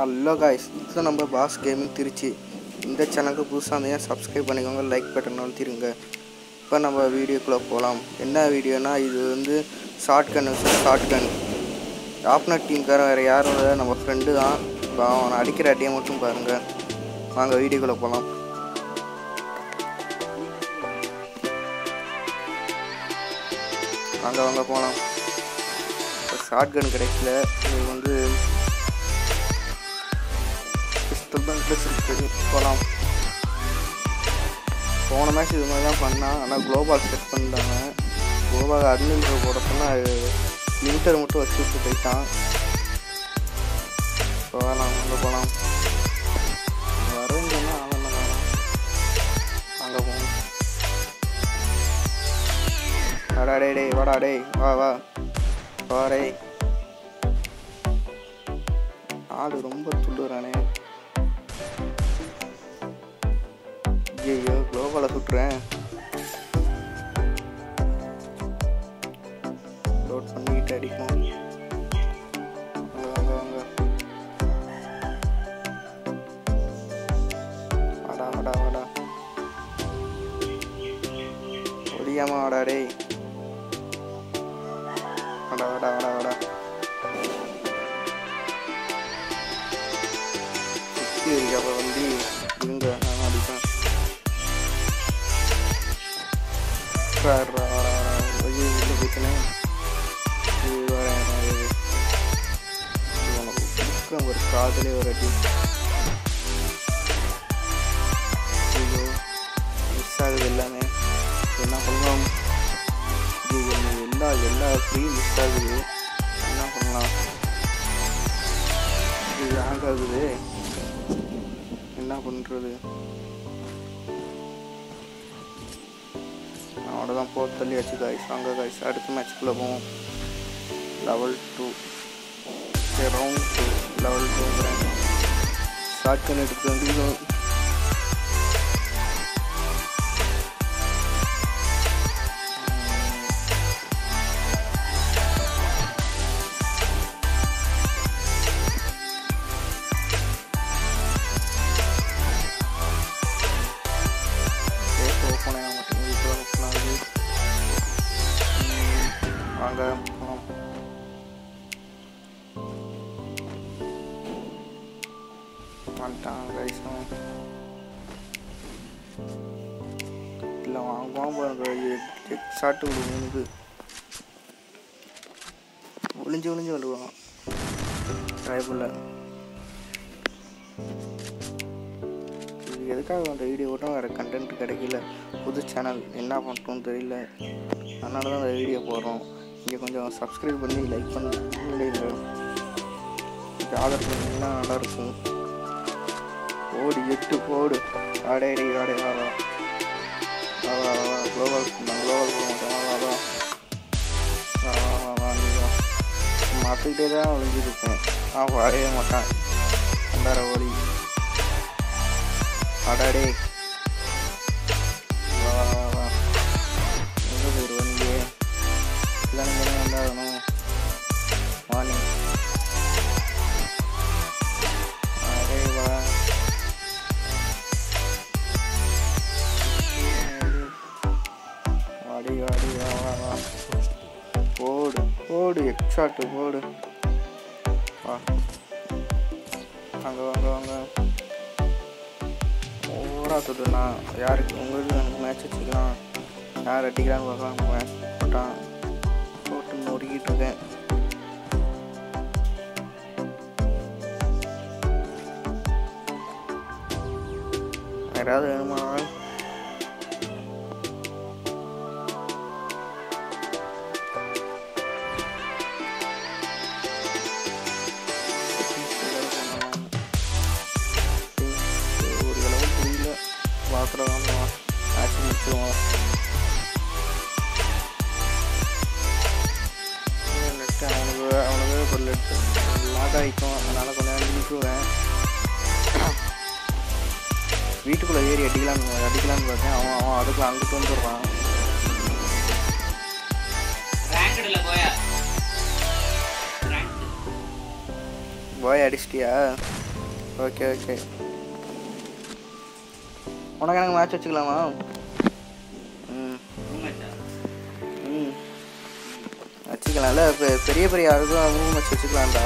Hello guys இதுதான் நம்ம pass gaming Trichy இந்த சேனலுக்கு புதுசாக இருந்தீங்கன்னா சப்ஸ்கிரைப் பண்ணிக்கோங்க லைக் பட்டன் அழுத்திருங்க இப்போ நம்ம வீடியோக்குள்ளே போகலாம் என்ன வீடியோனா இது வந்து ஷார்ட் கன் ஷார்ட் கன் ஆப்னர் டீம்காரன் வேறு யாரும் இல்லை நம்ம ஃப்ரெண்டு தான் இப்போ அவனை அடிக்கிற அடியை மட்டும் பாருங்கள் வாங்க வீடியோக்குள்ளே போகலாம் வாங்க வாங்க போகலாம் ஷார்ட் கன் கிடைக்கல இது வந்து பிஸ்டல் தான் கிடச்சிருக்கு போகலாம் போன மேட்ச் இது மாதிரி தான் பண்ணான் ஆனால் குளோபால் செட் பண்ணிட்டாங்க குளோபால் அட்மின்டர் போட சொன்னால் லிமிட்டர் மட்டும் வச்சு விட்டு போயிட்டான் போகலாம் அங்கே போகலாம் வரேங்கன்னா அவன் வேணாம் அங்கே போகணும் வாடா டேய் டேய் வாடா டேய் வா வா வா டேய் ஆடு ரொம்ப துள்ளுறானே ஐயோ குளோபலை சுட்டுறேன் லோட் பண்ணிக்கிட்டு அடிக்கும் வாங்க வாங்க வாங்க வாடா வாடா வாடா ஒடியாம வாடா டேய் வாடா வாடா வாடா வாடா சுற்றி இருக்கு அப்போ வந்து இருங்க நான் அடிப்பேன் வர வர வர ஐயோ உள்ள போயிட்டேனே ஐயோ வரேன் வரேன் ஐயோ. இது உனக்கு கொடுக்குறேன் ஒரு காதலே ஒரு அடி ஐயோ மிஸ் ஆகுது எல்லாமே என்ன பண்ணலாம் ஐயோ எனக்கு எல்லா எல்லா ஃப்ரீயும் மிஸ் ஆகுது என்ன பண்ணலாம் இது ஹேங் ஆகுது என்ன பண்ணுறது அவ்வளோதான் போர் தள்ளி வச்சு காய்ஸ் வாங்க காய்ஸ் அடுத்த மேட்ச்க்குள்ளே போவோம் level two round two level டூங்கிறேன் ஷார்ட் கன் எடுத்து வந்து பேச ஓப்பன் ஆக மாட்டேங்குது இப்போ ஓப்பன் ஆகுது ம், வாங்க போலாம் வந்துட்டான் கைஸும் இல்லை வாங்குவான் பாருங்க ஷாட்டு விடுவோம் ஒளிஞ்சு ஒளிஞ்சு விடுவான் ட்ரைபில் இது எதுக்காக அந்த வீடியோ ஓட்டும் வேறு கண்டென்ட் கிடைக்கல புது சேனல் என்ன பண்ணுறோன்னு தெரியல அதனால தான் அந்த வீடியோ போடுறோம் இங்கே கொஞ்சம் சப்ஸ்கிரைப் பண்ணி லைக் பண்ணி விடுங்க இது ஆதரவு பண்ணிங்கன்னா நல்லாயிருக்கும் ஓடு எட்டு போடு ஆடேடி ஆடே வா வா வா வா வா குளோபல் நான் குளோபல் போக மாட்டேன் வா வா வா வா வா வா நீ வா மாற்றிக்கிட்டே தான் ஒழிஞ்சிருப்பேன் ஆ வரைய மாட்டான் அந்தார ஓடி அடாடே வா வா வா வா எங்கே போயிடுவா நீங்கள் இல்லைன்னு தானே வந்தாகணும் வாணி அடே வா வாடி வாடி வா வா வா போடு போடு எக்ஸாட்டு போடு வா வாங்க வாங்க வாங்க ஓவரா சொல்லுண்ணா யாருக்கு உங்களுக்கு எனக்கு மேட்ச் வச்சுக்கலாம் யார் அடிக்கிறான்னு பார்க்கலாம் மேட்ச் போட்டான் போட்டு நொறுக்கிட்டு இருக்கேன் யாராவது வேணுமா ஒரு அளவு புரியல பார்க்குறவங்க மேட்ச் முடிச்சிருவோம் நெட்டு அவனுக்கு அவனுக்கு ஒரு லெட்டு லாக் ஆகிக்கும் அதனால் கொஞ்சம் நேரம் விட்டுருவேன் வீட்டுக்குள்ளே ஏறி அடிக்கலான்னு அடிக்கலான்னு பார்த்தேன் அவன் அவன் அதுக்குள்ள அங்கிட்டு வந்துடுறான் ரேங்கடுல போயா பாய் அடிச்சிட்டியா ஓகே ஓகே உனக்கு எனக்கு மேட்ச் வச்சுக்கலாமா ம் ம் வச்சுக்கலாம்ல இப்போ பெரிய பெரிய ஆளுக்கும் மூணு மேட்ச் வச்சுக்கலாம்டா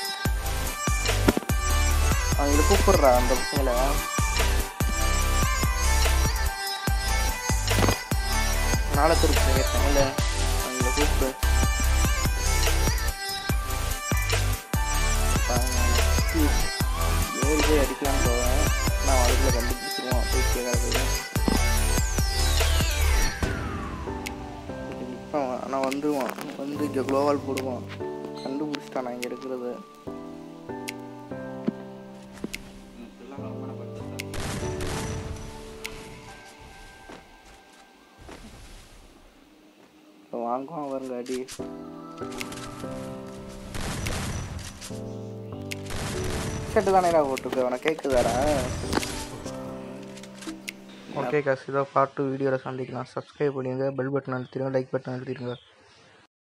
அவங்கள கூப்பிடுறா அந்த பசங்களை நாளத்திற்கு கேட்டாங்கல்ல அவங்கள கூப்பிடு ஏறி போய் அடிக்கலாம்னு போவேன் நான் அதுக்குள்ள கண்டுபிடிச்சிருவோம் போய் கேட்காத நிற்பான் ஆனால் வந்துடுவான் வந்து இங்கே குளோவால் போடுவான் கண்டுபிடிச்சிட்டான் நான் இங்கே இருக்கிறது இப்போ வாங்குவான் வருங்க அடி செட்டு தானேடா போட்டுருக்கு உனக்கு கேட்குதாடா ஓகே காசு இதோ பார்ட் டூ வீடியோவில் சந்திக்கலாம் சப்ஸ்கிரைப் பண்ணிடுங்க பெல் பட்டன் அழுத்திடுங்க லைக் பட்டன் அழுத்திடுங்க